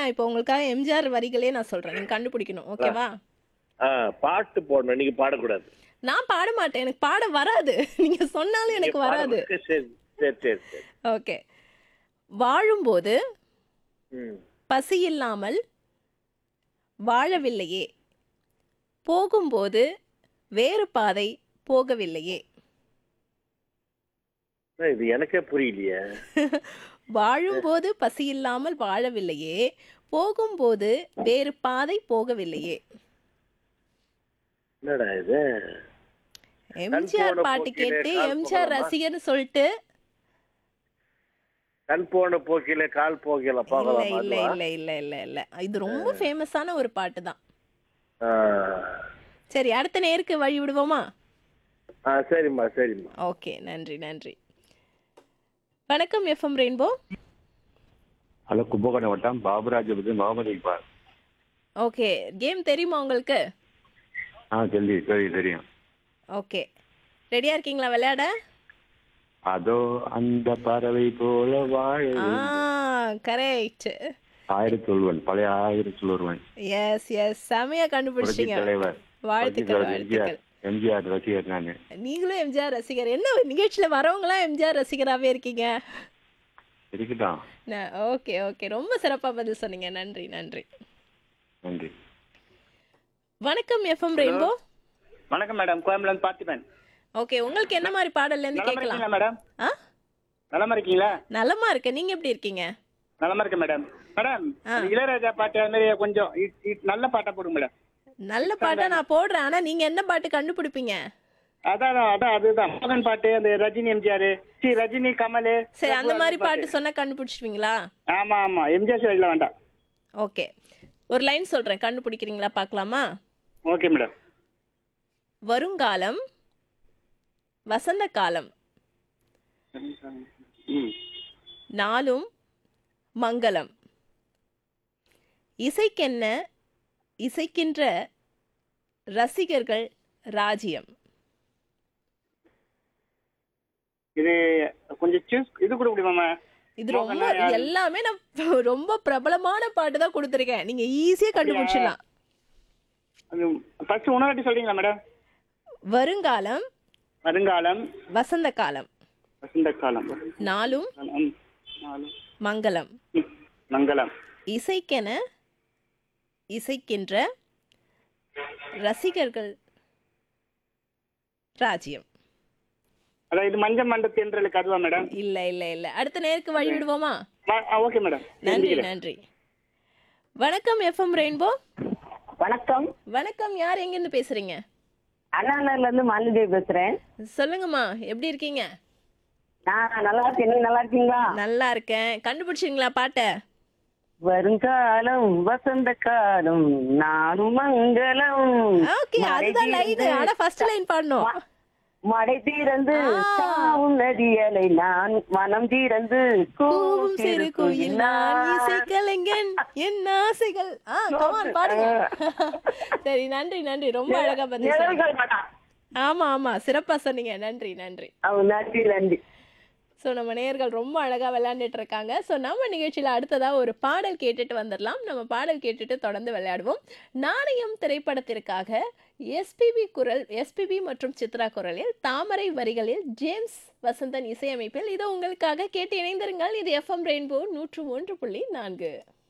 நான் இப்போ உங்களுக்காக எம்ஜிஆர் வரிகளே நான் சொல்றேன் நீங்க கண்டுபிடிக்கணும் ஓகேவா ஆ பாட்டு போடணும் நீங்க பாடக்கூடாது நான் பாட மாட்டேன் எனக்கு பாட வராது நீங்க சொன்னாலும் எனக்கு நீங்க வராது பாட- சரி சரி சரி சரி ஓகே வாழும்போது ம் பசி இல்லாமல் வாழவில்லையே போகும்போது வேறு பாதை போகவில்லையே ஆ, இது எனக்கே புரியலையே வாழும்போது பசி இல்லாமல் வாழவில்லையே போகும்போது வேறு பாதை போகவில்லையே என்னடா இது எம்ஜிஆர் போன பாட்டு போக்கிலே கேட்டு கால் எம்ஜிஆர் போகலாமா? ரசிகர்னு சொல்லிட்டு கண் போன போக்கில கால் போக்கில இல்ல போகலாம் இல்ல இல்ல இல்ல இல்ல இல்ல இது ரொம்ப ஃபேமஸான ஒரு பாட்டு தான் சரி அடுத்த நேருக்கு வழி விடுவோமா ஆ சரிம்மா சரிம்மா ஓகே நன்றி நன்றி வணக்கம் எஃப்எம் ரெயின்போ ஹலோ கும்பகோணம் வட்டம் பாபுராஜபதி முகமது இக்பால் ஓகே கேம் தெரியுமா உங்களுக்கு ஆ சொல்லி தெரியும் தெரியும் ஓகே ரெடியா இருக்கீங்களா விளையாட அதோ அந்த பறவை போல வாழ ஆ கரெக்ட் ஆயிரத்தி சொல்வன் பழைய ஆயிரத்தி சொல்லுவன் எஸ் எஸ் செமையா புரட்சி கண்டுபிடிச்சிட்டீங்க தலைவர் வாழ்த்துக்கள் புரட்சி தலைவர் வாழ்த்துக்கள் எம்ஜிஆர் எம்ஜிஆர் ரசிகர் நானு நீங்களும் எம்ஜிஆர் ரசிகர் என்ன நிகழ்ச்சியில வரவங்களாம் எம்ஜிஆர் ரசிகராகவே இருக்கீங்க இருக்கட்டும் ஓகே ஓகே ரொம்ப சிறப்பா பதில் சொன்னீங்க நன்றி நன்றி நன்றி வணக்கம் எஃப்எம் ரெயின்போ வணக்கம் மேடம் கோயம்புலேருந்து பார்த்திபன் ஓகே உங்களுக்கு என்ன மாதிரி பாடல்ல இருந்து நலமா கேட்கலாம் இருக்கீங்களா மேடம் ஆ நலமா இருக்கீங்களா நலமா இருக்கேன் நீங்க எப்படி இருக்கீங்க நலமா இருக்கேன் மேடம் மேடம் ஆ. இளையராஜா பாட்டு அது மாதிரி கொஞ்சம் இ- இ- நல்ல பாட்டா போடுங்க மேடம் நல்ல பாட்டா நான் போடுறேன் ஆனா நீங்க என்ன பாட்டு கண்டுபிடிப்பீங்க அதான் அதான் அதுதான் மோகன் பாட்டு அந்த ரஜினி எம்ஜிஆர் சி ரஜினி கமல் சரி அந்த மாதிரி பாட்டு சொன்னா கண்டுபிடிச்சிடுவீங்களா ஆமா ஆமா எம்ஜிஆர் சைடில் வேண்டாம் ஓகே ஒரு லைன் சொல்றேன் கண்டுபிடிக்கிறீங்களா பார்க்கலாமா ஓகே மேடம் வருங்காலம் வசந்த காலம் ம் நாளும் மங்களம் இசைக்கென்ன இசைக்கின்ற ரசிகர்கள் ராஜ்யம் இது கொஞ்சம் சூஸ் இது கூட முடியுமா இது ரொம்ப எல்லாமே நான் ரொம்ப பிரபலமான பாட்டு தான் கொடுத்துருக்கேன் நீங்க ஈஸியா கண்டுபிடிச்சிடலாம் அது ஃபர்ஸ்ட் உணவாட்டி சொல்றீங்களா மேடம் வருங்காலம் வருங்காலம் வசந்த காலம் வசந்த காலம் நாளும் ம், நாலு. மங்களம் ம், மங்களம் இசைக்கென இசைக்கின்ற ரசிகர்கள் ராஜ்யம் அதான் இது மஞ்சள் மண்ட தென்றலுக்கு அதுவா மேடம் இல்ல இல்ல இல்ல அடுத்த நேருக்கு வழி விடுவோமா ஓகே மேடம் நன்றி நன்றி வணக்கம் எஃப்எம் ரெயின்போ வணக்கம் வணக்கம் யார் எங்க இருந்து பேசுறீங்க அண்ணாநகர்ல இருந்து மாலிதேவி பேசுறேன் சொல்லுங்கம்மா எப்படி இருக்கீங்க நான் நல்லா இருக்கேன் நீங்க நல்லா இருக்கீங்களா நல்லா இருக்கேன் கண்டுபிடிச்சிங்களா பாட்டை வருங்காலம் வசந்த காலம் நானும் மங்களம் ஓகே மழை அதுதான் லைன் தீர்ந்து- ஆனா ஃபர்ஸ்ட் லைன் பாடணும் மடை தீரந்து ஆ. தாவும் நதியலை நான் மனம் தீரந்து கூவும் சிறு குயில் நான் இசை கலைஞன் என் ஆசைகள் ஆ கமான் பாடுங்க சரி நன்றி நன்றி ரொம்ப அழகா பதில் சொன்னீங்க நிழல்கள் படம். ஆமா ஆமா சிறப்பா சொன்னீங்க நன்றி நன்றி அவ நன்றி நன்றி ஸோ நம்ம நேயர்கள் ரொம்ப அழகா விளையாண்டுட்டு இருக்காங்க ஸோ நம்ம நிகழ்ச்சியில அடுத்ததா ஒரு பாடல் கேட்டுட்டு வந்துடலாம் நம்ம பாடல் கேட்டுட்டு தொடர்ந்து விளையாடுவோம் நாணயம் திரைப்படத்திற்காக எஸ்பிபி குரல் எஸ்பிபி மற்றும் சித்ரா குரலில் தாமரை வரிகளில் ஜேம்ஸ் வசந்தன் இசையமைப்பில் இது உங்களுக்காக கேட்டு இணைந்திருங்கள் இது எஃப்எம் ரெயின்போ நூற்று ஒன்று புள்ளி நான்கு